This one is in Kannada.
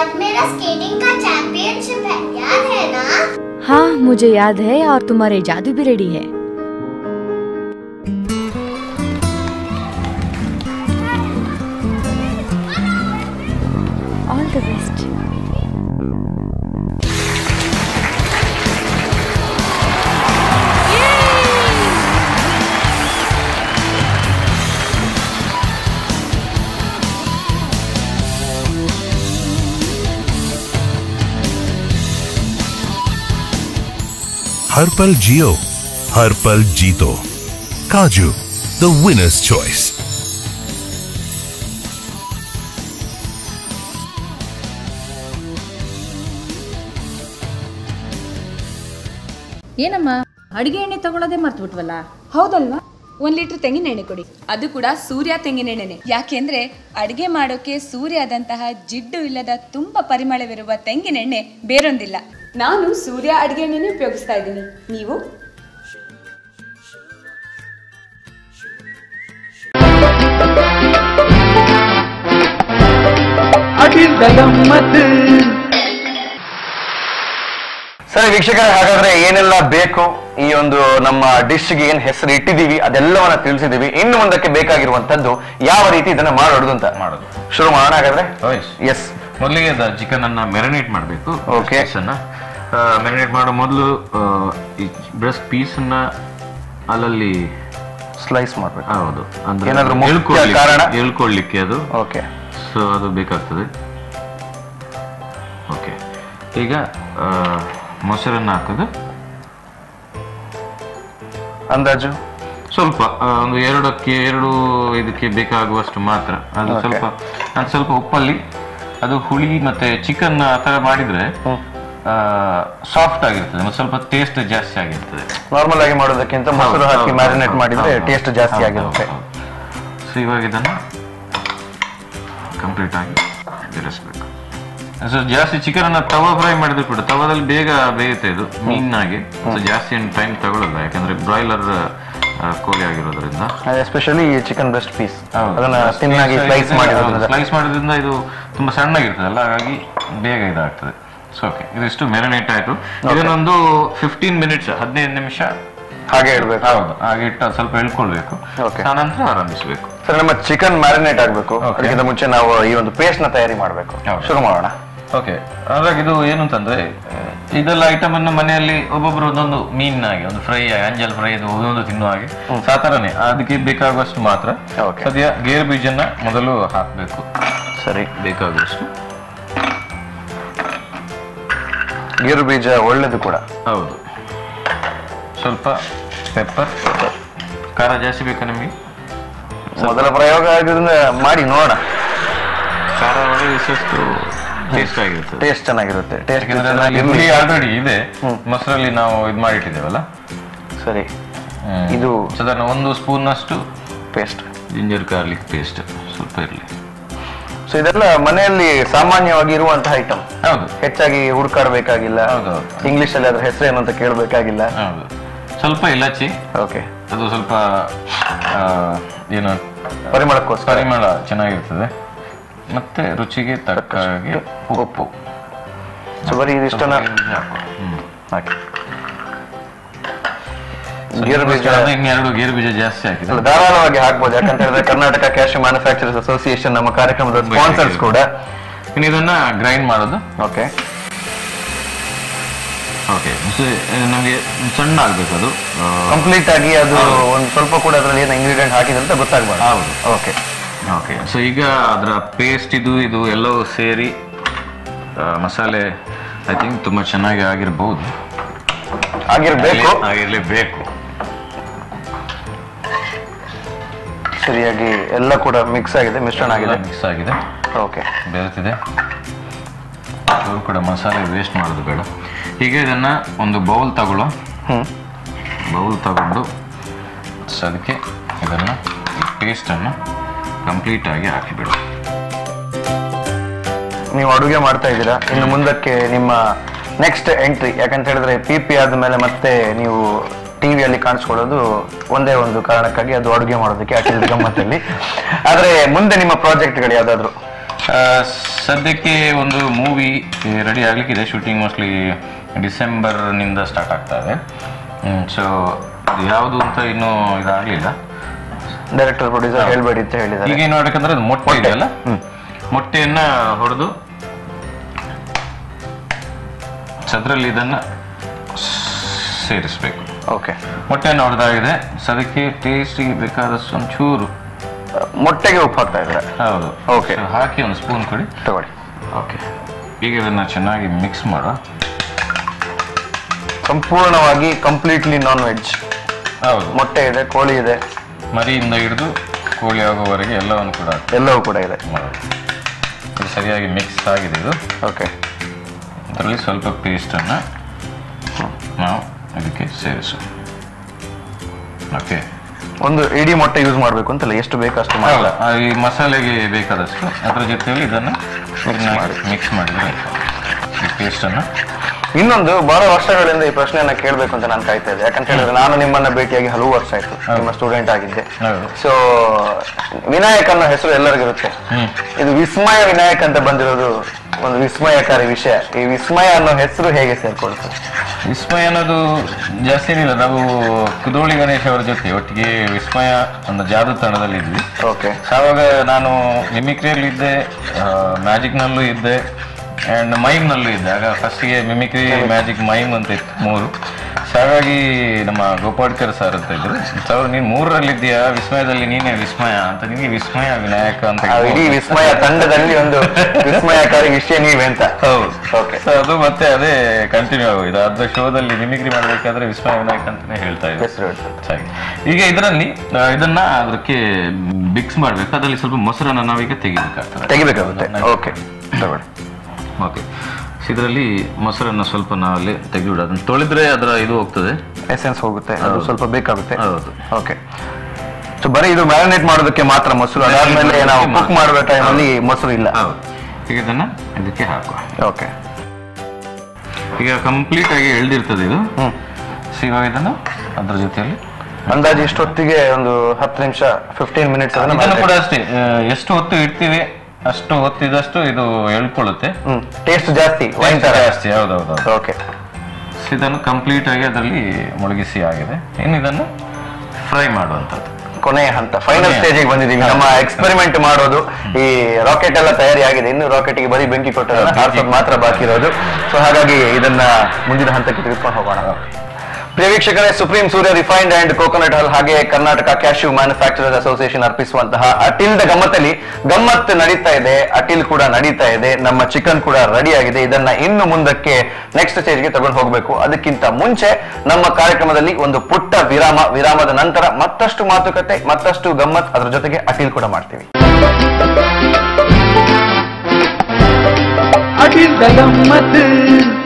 आज मेरा स्केटिंग का चैंपियनशिप है याद है ना हाँ मुझे याद है और तुम्हारे जादू भी रेडी है ऑल द बेस्ट हर पल जियो हर पल जीतो काजू द विनर्स चॉइस ಏನಮ್ಮ ಅಡಿಗೆ ಎಣ್ಣೆ ತಗೊಳ್ಳೋದೇ ಮರ್ತ್ಬಿಟ್ವಲ್ಲ ಹೌದಲ್ವಾ ಒಂದ್ ಲೀಟರ್ ತೆಂಗಿನ ಎಣ್ಣೆ ಕೊಡಿ ಅದು ಕೂಡ ಸೂರ್ಯ ತೆಂಗಿನ ಎಣ್ಣೆನೆ ಯಾಕೆಂದ್ರೆ ಅಡಿಗೆ ಮಾಡೋಕೆ ಸೂರ್ಯದಂತಹ ಜಿಡ್ಡು ಇಲ್ಲದ ತುಂಬಾ ಪರಿಮಳವಿರುವ ತೆಂಗಿನ ಎಣ್ಣೆ ಬೇರೊಂದಿಲ್ಲ ನಾನು ಸೂರ್ಯ ಅಡಿಗೆ ಎಣ್ಣೆನೇ ಉಪಯೋಗಿಸ್ತಾ ಇದ್ದೀನಿ ನೀವು ಸರಿ ವೀಕ್ಷಕರೇ ಹಾಗಾದ್ರೆ ಏನೆಲ್ಲ ಬೇಕು ಈ ಒಂದು ನಮ್ಮ ಡಿಶ್ಗೆ ಏನ್ ಹೆಸರು ಇಟ್ಟಿದೀವಿ ಅದೆಲ್ಲವನ್ನ ತಿಳಿಸಿದೀವಿ ಇನ್ನು ಮುಂದಕ್ಕೆ ಬೇಕಾಗಿರುವಂತದ್ದು ಯಾವ ರೀತಿ ಇದನ್ನ ಮಾಡೋದು ಅಂತ ಮಾಡೋದು. ಶುರು ಮಾಡೋಣ ಹಾಗಾದ್ರೆ Yes. ಎಸ್ ಮೊದಲಿಗೆ ಚಿಕನ್ ಅನ್ನ ಮೆರಿನೇಟ್ ಮಾಡಬೇಕು Okay. ಅನ್ನ ಮೆರಿನೇಟ್ ಮಾಡೋ ಮೊದಲು ಈ ಬ್ರೆಸ್ಟ್ ಪೀಸ್ ಅನ್ನ ಅಲ್ಲಲ್ಲಿ ಸ್ಲೈಸ್ ಮಾಡ್ಬೇಕು ಹೌದು ಅಂದ್ರೆ ಏನಾದ್ರೂ ಮುಖ್ಯ ಎಳ್ಕೊಳ್ಳಿಕ್ಕೆ- ಕಾರಣ? ಎಳ್ಕೊಳ್ಳಿಕ್ಕೆ ಅದು ಓಕೆ ಸೊ ಅದು ಬೇಕಾಗ್ತದೆ ಓಕೆ ಈಗ ಆ, ಮೊಸರನ್ನ ಹಾಕೋದು ಅಂದಾಜು ಸ್ವಲ್ಪ ಆ, ಒಂದು ಎರಡಕ್ಕೆ ಎರಡು ಇದಕ್ಕೆ ಬೇಕಾಗುವಷ್ಟು ಮಾತ್ರ ಅದು Okay. ಸ್ವಲ್ಪ ಅದು ಸ್ವಲ್ಪ ಉಪ್ಪಲ್ಲಿ ಅದು ಹುಳಿ ಮತ್ತೆ ಚಿಕನ್ ಆ ಥರ ಮಾಡಿದ್ರೆ ಸಾಫ್ಟ್ ಆಗಿರ್ತದೆ ಮತ್ತೆ ಸ್ವಲ್ಪ ಟೇಸ್ಟ್ ಜಾಸ್ತಿ ಆಗಿರ್ತದೆ ನಾರ್ಮಲ್ ಆಗಿ ಮಾಡೋದಕ್ಕಿಂತ ಮೊಸರು ಹಾಕಿ ಮ್ಯಾರಿನೇಟ್ ಮಾಡಿದ್ರೆ ಟೇಸ್ಟ್ ಜಾಸ್ತಿ ಆಗಿರುತ್ತೆ ಸೊ ಇವಾಗ ಇದನ್ನು ಕಂಪ್ಲೀಟ್ ಆಗಿ ಬೆರೆಸ್ಬೇಕು ಸೊ ಜಾಸ್ತಿ ಚಿಕನ್ ಅನ್ನ ತವ ಫ್ರೈ ಮಾಡಿದ್ರೆ ಕೂಡ ತವದಲ್ಲಿ ಬೇಗ ಬೇಯುತ್ತೆ ಇದು ಮೀನಾಗಿ ಸೊ ಜಾಸ್ತಿ ಏನು ಟೈಮ್ ತಗೊಳ್ಳಲ್ಲ ಯಾಕಂದ್ರೆ ಬ್ರಾಯ್ಲರ್ ಕೋಳಿ ಆಗಿರೋದ್ರಿಂದ ಎಸ್ಪೆಷಲಿ ಚಿಕನ್ ಬ್ರೆಸ್ಟ್ ಪೀಸ್ ಅದನ್ನ ತಿನ್ನಾಗಿ ಸ್ಲೈಸ್ ಮಾಡಿರೋದ್ರಿಂದ ಸ್ಲೈಸ್ ಮಾಡೋದ್ರಿಂದ ಇದು ತುಂಬಾ ಸಣ್ಣಗಿರ್ತದಲ್ಲ ಹಾಗಾಗಿ ಬೇಗ ಇದಾಗ್ತದೆ ಸೊ ಓಕೆ ಇದಿಷ್ಟು ಮೆರಿನೇಟ್ ಆಯ್ತು ಇದನ್ನೊಂದು ಫಿಫ್ಟೀನ್ ಮಿನಿಟ್ಸ್ ಹದಿನೈದು ನಿಮಿಷ ಹಾಗೆ ಇಡ್ಬೇಕು ಹೌದು ಹಾಗೆ ಇಟ್ಟು ಅದ್ ಸ್ವಲ್ಪ ಎಳ್ಕೊಳ್ಬೇಕು Okay. ಆನಂತರ ಆರಂಭಿಸಬೇಕು ಸರ್ ನಮ್ಮ ಚಿಕನ್ ಮ್ಯಾರಿನೇಟ್ ಆಗ್ಬೇಕು Okay. ಅದಕ್ಕಿಂತ ಮುಂಚೆ ನಾವು ಈ ಒಂದು ಪೇಸ್ಟ್ ನ ತಯಾರಿ ಮಾಡಬೇಕು ಹೌದು. ಶುರು ಮಾಡೋಣ ಓಕೆ ಅದ್ರಾಗ ಇದು ಏನು ಅಂತಂದ್ರೆ ಆ, ಇದೆಲ್ಲ ಐಟಮ್ ಅನ್ನು ಮನೆಯಲ್ಲಿ ಒಬ್ಬೊಬ್ರು ಒಂದೊಂದು ಮೀನಾಗಿ ಒಂದು ಫ್ರೈ ಅಂಜಲ್ ಫ್ರೈ ಇದು ಒಂದೊಂದು ತಿನ್ನುವ ಹಾಗೆ ಸಾಧಾರಣ ಅದಕ್ಕೆ ಬೇಕಾಗುವಷ್ಟು ಮಾತ್ರ Okay. ಸದ್ಯ ಗೇರು ಬೀಜನ ಮೊದಲು ಹಾಕಬೇಕು ಸರಿ ಬೇಕಾಗುವಷ್ಟು ಗೇರು ಬೀಜ ಒಳ್ಳೇದು ಕೂಡ ಹೌದು ಸ್ವಲ್ಪ ಪೆಪ್ಪರ್ ಖಾರ ಜಾಸ್ತಿ ಬೇಕಾ ನಿಮಗೆ ಮೊದಲ ಪ್ರಯೋಗ ಆಗಿದ್ರಿಂದ ಮಾಡಿ ನೋಡೋಣ ಖಾರ ಒಳ್ಳೆ ಇಷ್ಟು ಟೇಸ್ಟ್ ಆಗಿರ್ತದೆ ಟೇಸ್ಟ್ ಚೆನ್ನಾಗಿರುತ್ತೆ ಟೇಸ್ಟ್ ಯಾಕಂದ್ರೆ ಅದ್ರಲ್ಲಿ ಹುಳಿ ಆಲ್ರೆಡಿ ಇದೆ ಮೊಸರಲ್ಲಿ ನಾವು ಇದು ಮಾಡಿಟ್ಟಿದ್ದೇವಲ್ಲ ಸರಿ ಹ್ಮ್. ಇದು ಸಾಧಾರಣ ಒಂದು ಸ್ಪೂನ್ ಅಷ್ಟು ಪೇಸ್ಟ್ ಜಿಂಜರ್ ಗಾರ್ಲಿಕ್ ಪೇಸ್ಟ್ ಸ್ವಲ್ಪ ಇರಲಿ ಸೊ ಇದೆಲ್ಲ ಮನೆಯಲ್ಲಿ ಸಾಮಾನ್ಯವಾಗಿ ಇರುವಂತಹ ಐಟಮ್ ಹೌದು ಹೆಚ್ಚಾಗಿ ಹುಡುಕಾಡಬೇಕಾಗಿಲ್ಲ ಹೌದೌದು. ಇಂಗ್ಲಿಷ್ ಅಲ್ಲಿ ಅದ್ರ ಹೆಸರು ಏನು ಅಂತ ಕೇಳಬೇಕಾಗಿಲ್ಲ ಹೌದು ಸ್ವಲ್ಪ ಇಲಾಚಿ ಓಕೆ ಅದು ಸ್ವಲ್ಪ ಆ, ಏನು ಪರಿಮಳಕ್ಕೋಸ್ಕರ ಪರಿಮಳ ಚೆನ್ನಾಗಿರ್ತದೆ ಮತ್ತೆ ರುಚಿಗೆ ತಕ್ಕ ಹಾಗೆ ಉಪ್ಪು ಸೊ ಬರೀ ಇದಿಷ್ಟನ್ನ ಹ್ಮ್. ಹಾಕಿ ಗೇರು ಬೀಜ ಅದಕ್ಕೋಸ್ಕರ ಇನ್ನೆರಡು ಗೇರು ಬೀಜ ಜಾಸ್ತಿ ಹಾಕಿದೆ ಅಲ್ಲ, ಧಾರಾಳವಾಗಿ ಹಾಕ್ಬೋದು ಯಾಕಂತ ಹೇಳಿದ್ರೆ ಕರ್ನಾಟಕ ಕ್ಯಾಶ್ ಮ್ಯಾನುಫ್ಯಾಕ್ಚರರ್ಸ್ ಅಸೋಸಿಯೇಷನ್ ನಮ್ಮ ಕಾರ್ಯಕ್ರಮದ ಸ್ಪಾನ್ಸರ್ಸ್ ಕೂಡ ಇನ್ನು ಇದನ್ನ ಗ್ರೈಂಡ್ ಮಾಡೋದು ಓಕೆ ಓಕೆ ನಮಗೆ ಸಣ್ಣ ಆಗ್ಬೇಕು ಅದು ಆ, ಕಂಪ್ಲೀಟ್ ಆಗಿ ಅದು ಒಂದು ಸ್ವಲ್ಪ ಕೂಡ ಅದರಲ್ಲಿ ಏನು ಇಂಗ್ರೀಡಿಯೆಂಟ್ ಹಾಕಿದೆ ಅಂತ ಗೊತ್ತಾಗ್ಬಾರ್ದು ಹೌದು ಓಕೆ ಓಕೆ ಸೊ ಈಗ ಅದರ ಪೇಸ್ಟ್ ಇದು ಇದು ಎಲ್ಲವೂ ಸೇರಿ ಆ, ಮಸಾಲೆ ಐ ಥಿಂಕ್ ತುಂಬ ಚೆನ್ನಾಗಿ ಆಗಿರ್ಬೋದು ಆಗಿರ್ಬೇಕು ಆಗಿರ್ಲೇಬೇಕು ಸರಿಯಾಗಿ ಎಲ್ಲ ಕೂಡ ಮಿಕ್ಸ್ ಆಗಿದೆ ಮಿಶ್ರಣ ಆಗಿದೆ ಮಿಕ್ಸ್ ಆಗಿದೆ ಓಕೆ ಬೆರೆತಿದೆ ಅವರು ಕೂಡ ಮಸಾಲೆ ವೇಸ್ಟ್ ಮಾಡೋದು ಬೇಡ ಹೀಗೆ ಇದನ್ನ ಒಂದು ಬೌಲ್ ತಗೊಳ್ಳೋ ಹ್ಮ್ ಬೌಲ್ ತಗೊಂಡು ಸೊ ಅದಕ್ಕೆ ಇದನ್ನು ಈ ಪೇಸ್ಟನ್ನು ಕಂಪ್ಲೀಟಾಗಿ ಹಾಕಿಬಿಡು ನೀವು ಅಡುಗೆ ಮಾಡ್ತಾ ಇದ್ದೀರಾ ಇನ್ನು ಮುಂದಕ್ಕೆ ನಿಮ್ಮ ನೆಕ್ಸ್ಟ್ ಎಂಟ್ರಿ ಯಾಕಂತ ಹೇಳಿದ್ರೆ ಪಿ ಪಿ ಆದ್ಮೇಲೆ ಮತ್ತೆ ನೀವು ಟಿವಿಯಲ್ಲಿ ಕಾಣಿಸ್ಕೊಳ್ಳೋದು ಒಂದೇ ಒಂದು ಕಾರಣಕ್ಕಾಗಿ ಅದು ಅಡುಗೆ ಮಾಡೋದಕ್ಕೆ ಯಾಕೆ ಗಮ್ಮತ್ತಲ್ಲಿ ಆದ್ರೆ ಮುಂದೆ ನಿಮ್ಮ ಪ್ರಾಜೆಕ್ಟ್ಗಳು ಯಾವ್ದಾದ್ರು ಆ, ಸದ್ಯಕ್ಕೆ ಒಂದು ಮೂವಿ ರೆಡಿ ಆಗ್ಲಿಕ್ಕಿದೆ ಶೂಟಿಂಗ್ ಮೋಸ್ಟ್ಲಿ ಡಿಸೆಂಬರ್ನಿಂದ ಸ್ಟಾರ್ಟ್ ಆಗ್ತಾ ಇದೆ ಸೊ ಯಾವುದು ಅಂತ ಇನ್ನೂ ಇದಾಗಲಿಲ್ಲ ಡೈರೆಕ್ಟರ್ ಪ್ರೊಡ್ಯೂಸರ್ ಹೇಳ್ಬೇಡಿ ಅಂತ ಹೇಳಿದ್ದಾರೆ ಈಗ ಏನು ಮಾಡ್ಬೇಕಂದ್ರೆ ಅದು ಮೊಟ್ಟೆ ಇದೆಯಲ್ಲ ಮೊಟ್ಟೆಯನ್ನ ಹೊಡೆದು ಅದ್ರಲ್ಲಿ ಇದನ್ನ ಸೇರಿಸ್ಬೇಕು ಓಕೆ ಮೊಟ್ಟೆಯನ್ನು ಹೊಡೆದಾಗಿದೆ ಸೊ ಅದಕ್ಕೆ ಟೇಸ್ಟಿಗೆ ಬೇಕಾದಷ್ಟು ಒಂಚೂರು ಮೊಟ್ಟೆಗೆ ಉಪ್ಪು ಹಾಕ್ತಾ ಇದ್ದಾರೆ ಹೌದು Okay. So ಹಾಕಿ ಒಂದು ಸ್ಪೂನ್ ಕೊಡಿ ತಗೊಳ್ಳಿ ಓಕೆ ಈಗ ಇದನ್ನ ಚೆನ್ನಾಗಿ ಮಿಕ್ಸ್ ಮಾಡುವ ಸಂಪೂರ್ಣವಾಗಿ ಕಂಪ್ಲೀಟ್ಲಿ ನಾನ್ ವೆಜ್ ಹೌದು ಮೊಟ್ಟೆ ಇದೆ ಕೋಳಿ ಇದೆ ಮರಿಯಿಂದ ಹಿಡಿದು ಕೋಳಿ ಆಗೋವರೆಗೆ ಎಲ್ಲವನ್ನು ಕೂಡ ಎಲ್ಲವೂ ಕೂಡ ಇದೆ ಮಾಡೋದು ಇದು ಸರಿಯಾಗಿ ಮಿಕ್ಸ್ ಆಗಿದೆ ಇದು ಓಕೆ ಅದರಲ್ಲಿ ಸ್ವಲ್ಪ ಪೇಸ್ಟನ್ನು ನಾವು ಇದಕ್ಕೆ ಸೇರಿಸು ಓಕೆ ಒಂದು ಇಡೀ ಮೊಟ್ಟೆ ಯೂಸ್ ಮಾಡಬೇಕು ಅಂತಲ್ಲ ಎಷ್ಟು ಬೇಕು ಅಷ್ಟು ಮಾಡಲ್ಲ ಈ ಮಸಾಲೆಗೆ ಬೇಕಾದಷ್ಟು ಅದರ ಜೊತೆಯಲ್ಲಿ ಇದನ್ನು ಮಾಡಿ. ಮಿಕ್ಸ್ ಮಾಡಿದ್ರೆ ಆಯ್ತು. ಈ ಪೇಸ್ಟನ್ನು ಇನ್ನೊಂದು ಬಹಳ ವರ್ಷಗಳಿಂದ ಈ ಪ್ರಶ್ನೆಯನ್ನ ಕೇಳಬೇಕು ಅಂತ ನಾನು ಕಾಯ್ತಾ ಇದ್ದೆ ಯಾಕಂತ ಹೇಳಿದ್ರೆ ನಾನು ನಿಮ್ಮನ್ನ ಭೇಟಿಯಾಗಿ ಹಲವು ವರ್ಷ ಆಯ್ತು ನಿಮ್ಮ ಸ್ಟೂಡೆಂಟ್ ಆಗಿದ್ದೆ ಹೌದು. ಸೊ ವಿನಾಯಕ್ ಅನ್ನೋ ಹೆಸರು ಎಲ್ಲರಿಗಿರುತ್ತೆ ಹ್ಮ್. ಇದು ವಿಸ್ಮಯ ವಿನಾಯಕ್ ಅಂತ ಬಂದಿರೋದು ಒಂದು ವಿಸ್ಮಯಕಾರಿ ವಿಷಯ ಈ ವಿಸ್ಮಯ ಅನ್ನೋ ಹೆಸರು ಹೇಗೆ ಸೇರ್ಕೊಳ್ತದೆ ವಿಸ್ಮಯ ಅನ್ನೋದು ಜಾಸ್ತಿ ಏನಿಲ್ಲ ನಾವು ಕುದೋಳಿ ಗಣೇಶ್ ಅವರ ಜೊತೆ ಒಟ್ಟಿಗೆ ವಿಸ್ಮಯ ಒಂದು ಜಾದು ತಂಡದಲ್ಲಿ ಇದ್ವಿ ಓಕೆ So ಆವಾಗ ನಾನು ಮಿಮಿಕ್ರಿಯಲ್ಲಿ ಇದ್ದೆ ಮ್ಯಾಜಿಕ್ನಲ್ಲೂ ಇದ್ದೆ ಆ್ಯಂಡ್ ಮೈಮ್ನಲ್ಲೂ ಇದ್ದೆ ಆಗ ಫಸ್ಟಿಗೆ ಮಿಮಿಕ್ರಿ ಮ್ಯಾಜಿಕ್ ಮೈಮ್ ಅಂತ ಇತ್ತು ಮೂರು ಸೊ ಹಾಗಾಗಿ ನಮ್ಮ ಗೋಪಾಡ್ಕರ್ ಸರ್ ಅಂತ ಇದ್ರು ಸೊ ನೀನು ಮೂರರಲ್ಲಿದ್ದೀಯಾ ವಿಸ್ಮಯದಲ್ಲಿ ನೀನೇ ವಿಸ್ಮಯ ಅಂತ ನಿನಗೆ ವಿಸ್ಮಯ ವಿನಾಯಕ ಅಂತ ಆ ಇಡೀ ವಿಸ್ಮಯ ತಂಡದಲ್ಲಿ ಒಂದು ವಿಸ್ಮಯಕಾರಿ ವಿಷಯ ನೀವೇ ಅಂತ ಹೌದು ಓಕೆ ಸೊ ಅದು ಮತ್ತೆ ಅದೇ ಕಂಟಿನ್ಯೂ ಆಗೋದು ಅದ್ರ ಶೋದಲ್ಲಿ ಮಿಮಿಕ್ರಿ ಮಾಡಬೇಕಾದ್ರೆ ವಿಸ್ಮಯ ವಿನಾಯಕ್ ಅಂತಾನೆ ಹೇಳ್ತಾ ಇದ್ರು ಹೆಸರು ಹೇಳ್ತಾರೆ ಸರಿ ಈಗ ಇದರಲ್ಲಿ ಆ, ಇದನ್ನ ಅದಕ್ಕೆ ಮಿಕ್ಸ್ ಮಾಡ್ಬೇಕು ಅದರಲ್ಲಿ ಸ್ವಲ್ಪ ಮೊಸರನ್ನ ನಾವೀಗ ತೆಗಿಬೇಕಾಗ್ತದೆ ತೆಗಿಬೇಕಾಗುತ್ತೆ ಓಕೆ ತಗೊಳ್ಳಿ ಓಕೆ ಇದರಲ್ಲಿ ಮೊಸರನ್ನ ಸ್ವಲ್ಪ ನಾವಲ್ಲಿ ತೆಗೆದುಬಿಡ ಅದನ್ನ ತೊಳೆದ್ರೆ ಅದರ ಇದು ಹೋಗ್ತದೆ ಎಸೆನ್ಸ್ ಹೋಗುತ್ತೆ ಅದು ಹೌದು. ಸ್ವಲ್ಪ ಬೇಕಾಗುತ್ತೆ ಹೌದು ಓಕೆ ಸೊ ಬರೀ ಇದು ಮ್ಯಾರಿನೇಟ್ ಮಾಡೋದಕ್ಕೆ ಮಾತ್ರ ಮೊಸರು ಅದಾದ್ಮೇಲೆ ನಾವು ಕುಕ್ ಮಾಡುವ ಟೈಮಲ್ಲಿ ಮೊಸರು ಇಲ್ಲ ಹೌದು ಈಗ ಇದನ್ನ ಇದಕ್ಕೆ ಹಾಕುವ ಓಕೆ ಈಗ ಕಂಪ್ಲೀಟ್ ಆಗಿ ಎಳ್ದಿರ್ತದೆ ಇದು ಹ್ಮ್ ಸೊ ಇವಾಗ ಇದನ್ನ ಅದ್ರ ಜೊತೆಯಲ್ಲಿ ಅಂದಾಜು ಇಷ್ಟೊತ್ತಿಗೆ ಒಂದು ಹತ್ತು ನಿಮಿಷ ಫಿಫ್ಟೀನ್ ಮಿನಿಟ್ಸ್ ಅದನ್ನ ಇದನ್ನು ಕೂಡ marinate- ಅಷ್ಟೇ ಆ, ಎಷ್ಟು ಹೊತ್ತು ಇಡ್ತೀವಿ ಅಷ್ಟು ಹೊತ್ತಿದಷ್ಟು ಇದು ಎಳ್ಕೊಳ್ಳುತ್ತೆ ಹ್ಮ್ ಟೇಸ್ಟ್ ಜಾಸ್ತಿ ವೈನ್ ತರ ಜಾಸ್ತಿ ಹೌದೌದು ಓಕೆ ಇದನ್ನು ಕಂಪ್ಲೀಟ್ ಆಗಿ ಅದರಲ್ಲಿ ಮುಳುಗಿಸಿ ಆಗಿದೆ ಇನ್ನು ಇದನ್ನು ಫ್ರೈ ಮಾಡುವಂಥದ್ದು ಕೊನೆಯ ಹಂತ ಫೈನಲ್ ಕೊನೆಯ. ಸ್ಟೇಜಿಗೆ ಬಂದಿದ್ದೀವಿ ನಮ್ಮ ಎಕ್ಸ್ಪೆರಿಮೆಂಟ್ ಮಾಡೋದು ಈ ರಾಕೆಟ್ ಎಲ್ಲ ತಯಾರಿ ಆಗಿದೆ ಇನ್ನು ರಾಕೆಟ್ಗೆ ಬರೀ ಬೆಂಕಿ ಕೊಟ್ಟರೆ ಹಾರಿಸೋದು ಮಾತ್ರ ಬಾಕಿ ಇರೋದು ಸೊ ಹಾಗಾಗಿ ಇದನ್ನ ಮುಂದಿನ ಹಂತಕ್ಕೆ ತೆಗೆದುಕೊಂಡು ಹೋಗೋಣ ಪ್ರಿಯ ವೀಕ್ಷಕರೇ Supreme Surya refined and coconut ಹಲ್ ಹಾಗೆ ಕರ್ನಾಟಕ ಕ್ಯಾಶ್ಯೂ ಮ್ಯಾನುಫ್ಯಾಕ್ಚರರ್ಸ್ ಅಸೋಸಿಯೇಷನ್ ಅರ್ಪಿಸುವಂತಹ ಅಟಿಲ್ದ ಗಮ್ಮತ್ತಲ್ಲಿ ಗಮ್ಮತ್ ನಡೀತಾ ಇದೆ ಅಟಿಲ್ ಕೂಡ ನಡೀತಾ ಇದೆ ನಮ್ಮ ಚಿಕನ್ ಕೂಡ ರೆಡಿ ಆಗಿದೆ ಇದನ್ನ ಇನ್ನು ಮುಂದಕ್ಕೆ ನೆಕ್ಸ್ಟ್ ಸ್ಟೇಜ್ಗೆ ತಗೊಂಡು ಹೋಗಬೇಕು ಅದಕ್ಕಿಂತ ಮುಂಚೆ ನಮ್ಮ ಕಾರ್ಯಕ್ರಮದಲ್ಲಿ ಒಂದು ಪುಟ್ಟ ವಿರಾಮ ವಿರಾಮದ ನಂತರ ಮತ್ತಷ್ಟು ಮಾತುಕತೆ ಮತ್ತಷ್ಟು ಗಮ್ಮತ್ ಅದರ ಜೊತೆಗೆ ಅಟಿಲ್ ಕೂಡ ಮಾಡ್ತೀವಿ ಅಡಿಲ್ ಗಮ್ಮತ್